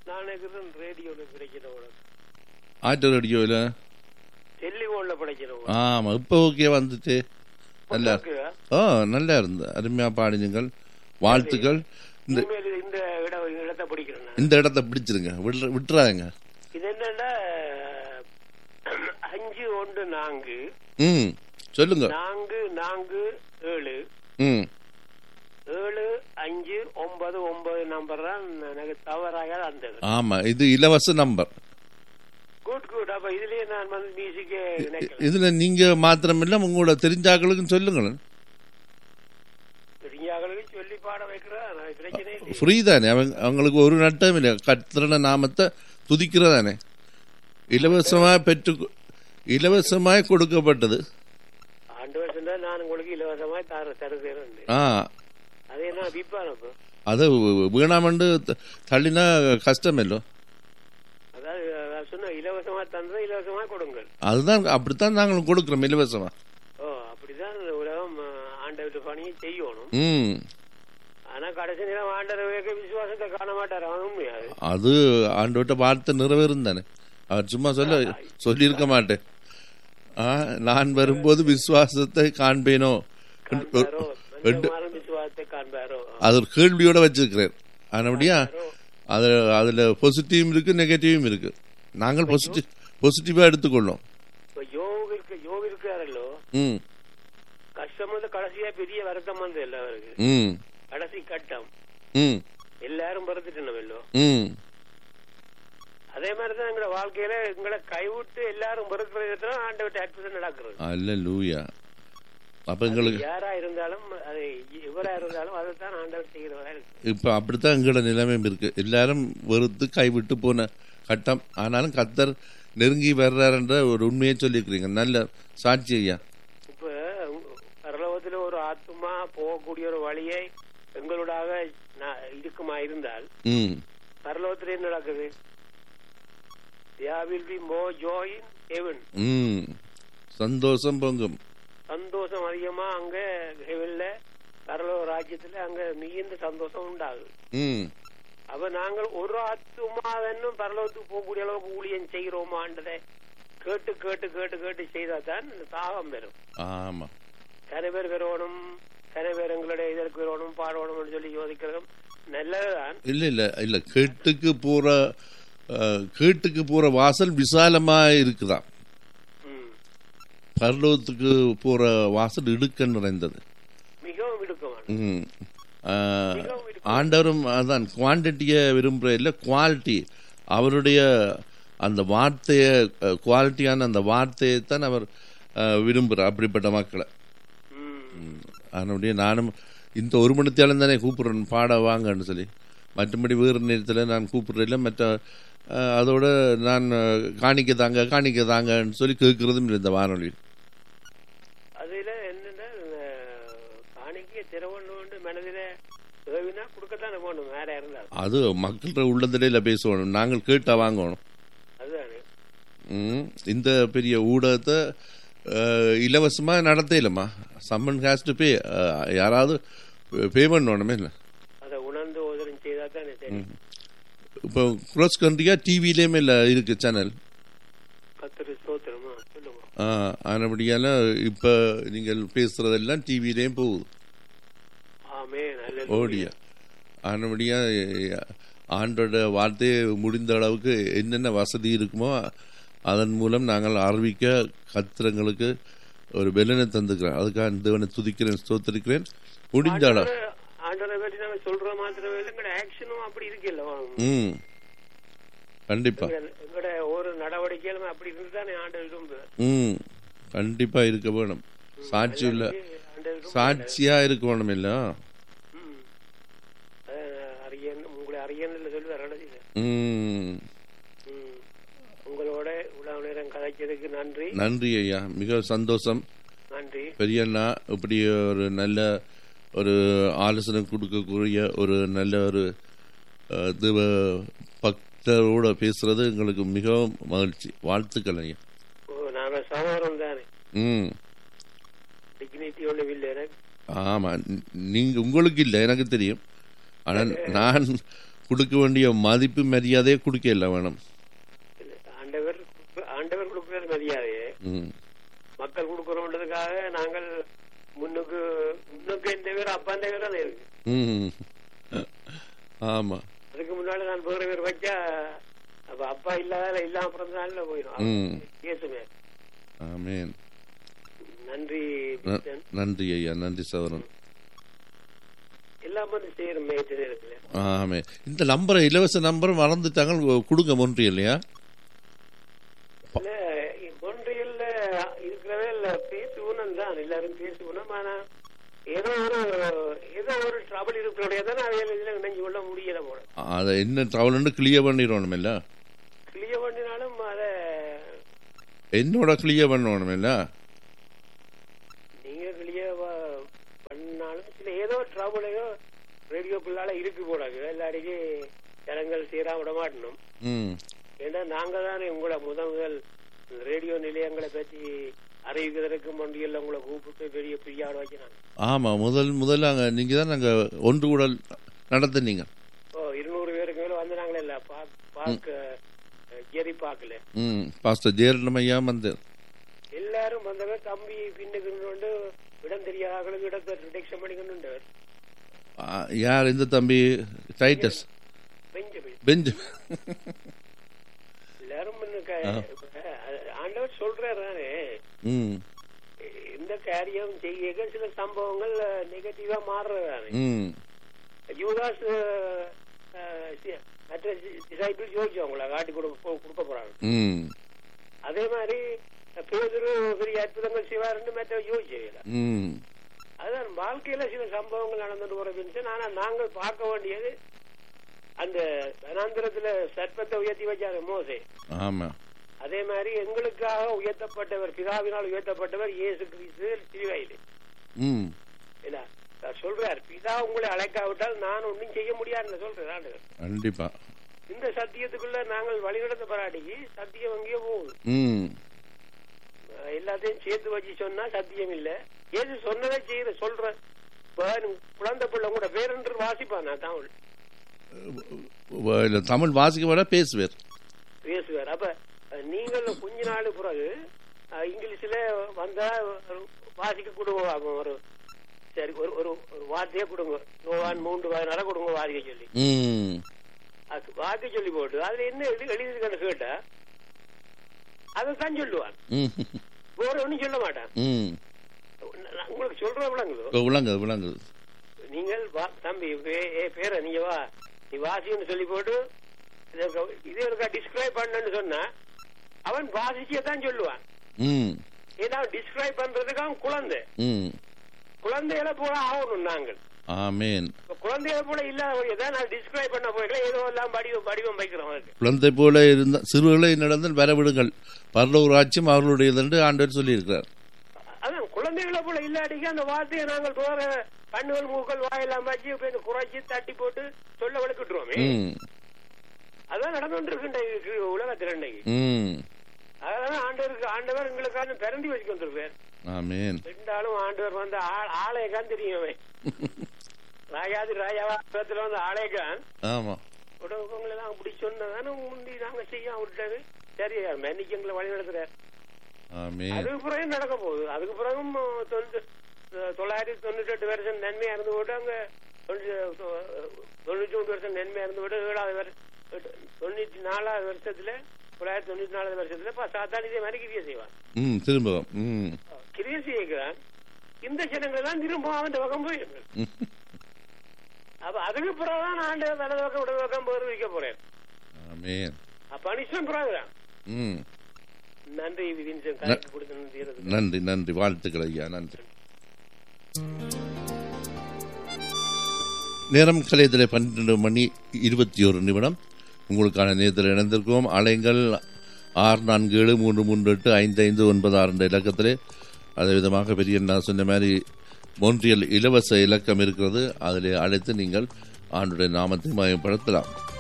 நான் நினைக்கிறேன் ரேடியோல கிடைக்கிறவங்க ஆட்டு ரேடியோவில் டெலிஃபோன்ல கிடைக்கிறவங்க ஆமாம் இப்போ ஓகே வந்துட்டு நல்லா ஓ நல்லா இருந்து அருமையாக பாடினீங்கள் வாழ்த்துக்கள் இந்த உண்மையில இந்த இட இடத்தை பிடிக்கிறேன் நான். இந்த இடத்த பிடிச்சிருங்க விட்ற விட்டுறாங்க இது என்னன்னா அஞ்சு ஒன்று நான்கு ம் சொல்லுங்க நான்கு நான்கு ஏழு ம் ஏழு அஞ்சு ஒன்பது ஒன்பது நம்பர் தான் எனக்கு தவறாக அந்த ஆமாம் இது இலவச நம்பர் குட் குட் அப்ப இதுலயே நான் வந்து மியூசிக்கே நினைக்கிறேன் இதில் நீங்கள் மாத்திரமில்லை உங்களோட தெரிஞ்சாக்களுக்கும் சொல்லுங்களேன் பெரியாங்களுக்கு சொல்லி பாட வைக்கிறேன் நான் பிரச்சனை இல்லை ஃப்ரீ தானே அவங்க அவங்களுக்கு ஒரு நட்டம் இல்லை கத்திரன நாமத்தை துதிக்கிறதானே இலவசமாக பெற்று இலவசமாய் கொடுக்கப்பட்டது ஆண்டு வருஷம் தான் நான் உங்களுக்கு இலவசமாய் தர தருகிறேன் ஆ அது என்ன விற்பான் அப்போ அது வீணாமண்டு த- தள்ளினா கஷ்டமில்லோ அதாவது அதாவது சொன்ன இலவசமா தந்ததை இலவசமா கொடுங்கள் அதுதான் அப்படித்தான் நாங்களும் கொடுக்குறோம் இலவசமா ஓ அப்படிதான் இந்த உலகம் ஆண்டவர் பணியை செய்யணும் ம் ஆனா கடைசி நேரம் ஆண்டவர் விசுவாசத்தை காண மாட்டார் அவன் உண்மையாது அது ஆண்டோட்ட வார்த்தை நிறைவேறும் தானே அவர் சும்மா சொல்ல சொல்லியிருக்க மாட்டேன் ஆ நான் வரும்போது விசுவாசத்தை காண்பேனோ காண்பாரோ ரெண்டு மனிதமாரும் விசுவாசத்தை காண்பாரோ அது ஒரு கேள்வியோட வச்சிருக்கிறேன் ஆனபடியா அது அதுல பாசிட்டிவும் இருக்கு நெகட்டிவும் இருக்கு நாங்கள் பாசிட்டிவ் பாசிட்டிவா எடுத்துக்கொள்ளோம் இப்ப யோக இருக்கு யோக இருக்காரல்லோ ம் கஷ்டம் வந்து கடைசியா பெரிய வருத்தம் வந்து எல்லாருக்கு ம் கடைசி கட்டம் ம் எல்லாரும் பிறந்துட்டோமல்லோ ம் அதே மாதிரிதான் எங்களோட வாழ்க்கையில எங்களை கைவிட்டு எல்லாரும் பிறக்கிறது ஆண்டவர்கிட்ட அற்புதம் நடக்கிறது அல்ல லூயா அப்ப எங்களுக்கு யாரா இருந்தாலும் அது இவரா இருந்தாலும் அதைத்தான் ஆண்டவர் செய்கிறவரா இருக்கு இப்ப அப்படித்தான் எங்களோட நிலைமையும் இருக்கு எல்லாரும் வெறுத்து கைவிட்டு போன கட்டம் ஆனாலும் கத்தர் நெருங்கி வர்றாருன்ற ஒரு உண்மையை சொல்லியிருக்கிறீங்க நல்ல சாட்சி ஐயா இப்ப பரலோகத்துல ஒரு ஆத்மா போகக்கூடிய ஒரு வழியை எங்களோடாக நா- இருக்குமா இருந்தால் ம் பரலோகத்துல என்ன நடக்குது there will be more joy in heaven ம் சந்தோஷம் பொங்கும் சந்தோஷம் அதிகமா அங்க ஹெவன்ல பரலோக ராஜ்யத்துல அங்க மிகுந்த சந்தோஷம் உண்டாகுது ம் அப்ப நாங்கள் ஒரு ஆத்துமாவென்னும் பரலோகத்துக்கு போகக்கூடிய அளவுக்கு ஊழியம் செய்கிறோமான்றதை கேட்டு கேட்டு கேட்டு கேட்டு செய்தாதான் இந்த தாகம் வரும் ஆமா கன பேர் வரணும் கன பேர் எங்களுடைய இதற்கு வரணும் பாடணும்னு சொல்லி யோசிக்கிறதும் நல்லதுதான் இல்ல இல்ல இல்ல கேட்டுக்கு போற அஹ், கேட்டுக்கு போற வாசல் விசாலமா இருக்குதாம் ம். பரலோகத்துக்கு போற வாசல் இடுக்க நிறைந்தது மிகவும் இடுக்கமான ம். ஆஹ், ஆண்டவரும் அதான் குவான்டிட்டியை விரும்புகிற இல்லை குவாலிட்டி அவருடைய அந்த வார்த்தையை குவாலிட்டியான அந்த வார்த்தையை தான் அவர் ஆஹ், விரும்புகிறார் அப்படிப்பட்ட மக்களை ம். அதனுடைய நானும் இந்த ஒரு மணித்தாலும் தானே கூப்பிடுறேன் பாட வாங்கன்னு சொல்லி மற்றபடி வேறு நேரத்தில் நான் கூப்பிடுறதில்ல மற்ற ஆஹ், அதோட நான் ஆஹ், காணிக்க தாங்க காணிக்க தாங்கன்னு சொல்லி கேட்கறதும் இல்லை இந்த வானொலியில் அதுல என்னன்னா இந்த காணிக்கைய திறவண்ணு மனதில ஏவினா கொடுக்கத்தானே போகணும் வேற இருந்தாலும் அது மக்கள்கிட்ட உள்ளதிலே பேசணும் நாங்கள் கேட்டா வாங்கணும் அதுதானே ம், இந்த பெரிய ஊடகத்தை அஹ், இலவசமா நடத்தையிலம்மா சம்மன் ஹேஸ் டு பே யாராவது பே பண்ணணுமே இல்லை அதை உணர்ந்து ஓதலும் செய்தா தானே சரி இப்போ க்ரோஸ் கண்ட்ரியா டிவிலேயுமே இல்லை இருக்கு சேனல் கத்திரி ஸ்தோத்திரமா சொல்லுங்க ஆனபடியால இப்போ நீங்கள் பேசுறதெல்லாம் டிவிலேயும் போகுது ஆமே நல்ல ஓடியா ஆனபடியா ஆண்டோட வார்த்தையை முடிந்த அளவுக்கு என்னென்ன வசதி இருக்குமோ அதன் மூலம் நாங்கள் அறிவிக்க கத்திரங்களுக்கு ஒரு பெலனை தந்துக்கிறேன் அதுக்காக தேவனை துதிக்கிறேன் ஸ்தோத்திரிக்கிறேன் முடிந்த அளவு ஆண்டரை பற்றி நாங்க சொல்ற மாத்திரமே இல்லை எங்களோட ஆக்ஷனும் அப்படி இருக்குல்ல ம் கண்டிப்பா எங்களோட ஒரு நடவடிக்கையிலும் அப்படி இருந்து தானே ஆண்டவர் விரும்பு ம் கண்டிப்பா இருக்க வேணும் சாட்சி உள்ள ஆண்டவர் விரும்பு. சாட்சியா இருக்க வேணும் இல்ல ம். அதான் அரியன் உங்களை அரியன் சொல்லி வரணும் ம் ம். உங்களோட இவ்வளவு நேரம் கதைச்சதுக்கு நன்றி நன்றி ஐயா மிக சந்தோஷம் நன்றி பெரியண்ணா இப்படி ஒரு நல்ல ஒரு ஆலோசனை கொடுக்கக்கூடிய ஒரு நல்ல ஒரு அஹ், தேவ பக்தரோட பேசுறது எங்களுக்கு மிகவும் மகிழ்ச்சி வாழ்த்துக்கள் ஐயா ஓ நாங்க சகோதரம் தானே ம் டிக்னிட்டி ஒன்றும் இல்லை எனக்கு ஆமா நீங்க உங்களுக்கு இல்லை எனக்கு தெரியும் ஆனால் நான் கொடுக்க வேண்டிய மதிப்பு மரியாதையை கொடுக்க இல்லை வேணும் ஆண்டவர் ஆண்டவர் கொடுக்கிறது மரியாதையே ம் மக்கள் கொடுக்கணுன்றதுக்காக நாங்கள் முன்னுக்கு முன்னுக்கு இந்த பேர் அப்பா இந்த பேர் தான் இருக்கு ம் ஆமா அதுக்கு முன்னாடி நான் வேற பேர் வச்சா அப்ப அப்பா இல்லாத இல்லாம பிறந்தனால போயிடும் ம். பேசுமே ஆமேன் நன்றி ந- பிச்சன். நன்றி ஐயா நன்றி சவரன் எல்லாம் வந்து செய்யறோம் மேய்ச்சல் நேரத்துல ஆமே இந்த நம்பரை இலவச நம்பர் மறந்துட்டாங்க கொடுங்க ஒன்று இல்லையா இல்ல ஒன்றியல்ல இருக்கிறவே இல்ல பேசுவனும் தான் எல்லாரும் பேசுவனும் ஆனா ஏதோ ஒரு ஏதோ ஒரு ட்ரபிள் இருக்கிறோடைய தான் அவையில இதுல இணைஞ்சு கொள்ள முடியல போல அதை என்ன ட்ராவல்னு கிளியர் பண்ணிடணும் இல்ல கிளியர் பண்ணினாலும் அத என்னோட கிளியர் பண்ணணும் இல்ல நீங்க கிளியர் பண்ணாலும் சில ஏதோ ட்ரபிளையோ ரேடியோக்குள்ளால இருக்கு போடாது எல்லாருக்கே ஜனங்கள் சீரா விட மாட்டணும் ம் ஏன்னா நாங்க தானே உங்களை முதல் முதல் ரேடியோ நிலையங்களை பற்றி அறிவிக்கிறதுக்கு மண்டியல்ல உங்களை கூப்பிட்டு பெரிய பிரியாடு வைக்கிறாங்க ஆமா முதல் முதல்ல அங்க நீங்க தான் நாங்க ஒன்று கூட நடத்துனீங்க ஓ இருநூறு பேருக்கு மேல வந்தாங்களே இல்ல பாக் பாக்க ஜெரி பாக்கல ம் பாஸ்டர் ஜெயரட்னம் ஐயா வந்து எல்லாரும் வந்தவங்க தம்பி பின்னுக்கு கொண்டு இடம் தெரியாதவர்களுக்கு இடத்தை ரிடக்ஷன் பண்ணிக்கொண்டு ஆ, யார் இந்த தம்பி டைட்டஸ் பெஞ்சமின் பெஞ்சு எல்லாரும் முன்ன க- அஹ் ஆண்டவர் சொல்றாரு தானே ம் இந்த காரியம் செய்ய சில சம்பவங்கள் நெகட்டிவா மாறுறது தானே ம் யூதாஸ் அஹ், அஹ், சி- மற்ற டிசைபிள் யோசிச்சு அவங்கள காட்டி கொடுக்க போ- கொடுக்க போறாங்க ம் அதே மாதிரி பேதரு பெரிய அற்புதங்கள் செய்வாருன்னு மற்ற யோசிச்சல ம் அதான் வாழ்க்கையில சில சம்பவங்கள் நடந்துட்டு போறது ஆனா நாங்கள் பார்க்க வேண்டியது அந்த வனாந்திரத்துல சர்ப்பத்தை உயர்த்தி வச்சாரு மோசே ஆமா அதே மாதிரி எங்களுக்காக உயர்த்தப்பட்டவர் பிதாவினால் உயர்த்தப்பட்டவர் இயேசு கிறிஸ்து சிலுவையில் ம் இல்ல அவர் சொல்றார் பிதா உங்களை அழைக்காவிட்டால் நான் ஒன்றும் செய்ய முடியாதுன்னு சொல்றேன் ஆண்டவர் கண்டிப்பா இந்த சத்தியத்துக்குள்ள நாங்கள் வழிநடத்த பராட்டிக்கு சத்தியம் அங்கேயே போகுது ம் அஹ் எல்லாத்தையும் சேர்த்து வச்சு சொன்னா சத்தியம் இல்ல ஏது சொன்னதை செய்யற சொல்ற இப்ப குழந்தை பிள்ளை கூட பேரென்று வாசிப்பான் நான் தமிழ் வ- இல்ல, தமிழ் வாசிக்க விட பேசுவார் பேசுவார் அப்ப அஹ், நீங்கள் கொஞ்ச நாள் பிறகு அஹ், இங்கிலீஷ்ல வந்தா ஒரு வாசிக்க கொடுங்க ஒரு சரி ஒரு ஒரு ஒரு வார்த்தையே கொடுங்க நோவான் மூன்று பதினாறு கொடுங்க வாசிக்க சொல்லி ம் அது வாக்கு சொல்லி போட்டு அதுல என்ன எழுதி எழுதிருக்கான்னு கேட்டா அதைத்தான் சொல்லுவான் ம் வேற ஒண்ணும் சொல்ல மாட்டான் ம் நான் உங்களுக்கு சொல்ற விளங்குதோ ஓ, விளங்குது விளங்குது நீங்கள் வா- தம்பி பே- ஏ பேர நீங்க வா நீ வாசின்னு சொல்லி போட்டு இதை இருக்க- இதே இருக்கா டிஸ்கிரைப் பண்ணன்னு சொன்னா அவன் வாசிச்சே தான் சொல்லுவான் ம் ஏன்னா டிஸ்கிரைப் பண்றதுக்கு அவன் குழந்தை ம் குழந்தைகளை போல ஆகணும் நாங்கள் ஆமேன் இப்ப குழந்தைகளை போல இல்லாத தான் நான் டிஸ்கிரைப் பண்ண போயிடல ஏதோ எல்லாம் வடிவம் வடிவம் வைக்கிறோம் அதுக்கு குழந்தை போல இருந்த சிறுகளை நடந்து வரவிடுங்கள் பரலோக ராஜ்யம் அவர்களுடையது என்று ஆண்டவர் சொல்லியிருக்கிறார் அதான் குழந்தைகளை போல இல்லாட்டிக்கு அந்த வார்த்தையை நாங்கள் போற கண்ணுகள் மூக்கள் வாயெல்லாம் வச்சு இப்ப இந்த குறைச்சி தட்டி போட்டு சொல்ல வளர்க்கிட்டுருவோமே ம் அதான் நடந்துட்டு இருக்கு உலகத்தில் இன்னைக்கு ம் அதான் ஆண்டவருக்கு ஆண்டவர் எங்களுக்கான பிறந்தி வச்சுட்டு வந்திருப்பார் ஆமேன் ரெண்டாலும் ஆண்டவர் வந்து ஆள்- ஆலயக்கான் தெரியும் அவன் ராஜாதி ராஜாவா இடத்துல வந்து ஆலயக்கான் ஆமா உடவுங்களை எல்லாம் அப்படி சொன்னதானே முந்தி நாங்க செய்ய விட்டது சரி மன்னிக்கு எங்களை வழி நடத்துறார் ஆமேன் அதுக்கு பிறகு நடக்க போகுது அதுக்கு பிறகும் தொண்ணூத்தி தொள்ளாயிரத்தி தொண்ணூத்தி எட்டு வருஷம் நன்மையா இருந்து போட்டு அங்க தொண்ணூத்தி தொண்ணூத்தி மூணு வருஷம் நன்மையா இருந்து போட்டு ஏழாவது வருஷம் தொண்ணூத்தி நாலாவது வருஷத்துல தொள்ளாயிரத்தி தொண்ணூத்தி நாலாவது வருஷத்துல பா சாத்தான் இதே மாதிரி கிரியை செய்வான் ம் திரும்பவும் ம் கிரியை செய்கிறான் இந்த ஜனங்கள் தான் திரும்ப அவன் பக்கம் போயிருக்கு ம். அப்ப அதுக்கு பிறகுதான் ஆண்டு வலது பக்கம் இடது பக்கம் போர் வைக்க போறேன் ஆமேன் பனிஷ்மெண்ட் பிறகுதான் ம் நன்றி விதின்சன் கலைக்கு கொடுத்து நன்றி நன்றி வாழ்த்துக்கள் ஐயா நன்றி நேரம் கலையத்தில் பன்னிரெண்டு மணி இருபத்தி ஒரு நிமிடம் உங்களுக்கான நேரத்தில் இணைந்திருக்கோம் அலைங்கள் ஆறு நான்கு ஏழு மூன்று மூன்று எட்டு ஐந்து ஐந்து ஒன்பது ஆறு என்ற இலக்கத்திலே அதே விதமாக பெரிய நான் சொன்ன மாதிரி மோன்றியல் இலவச இலக்கம் இருக்கிறது அதில் அழைத்து நீங்கள் ஆண்டுடைய நாமத்தை மயப்படுத்தலாம்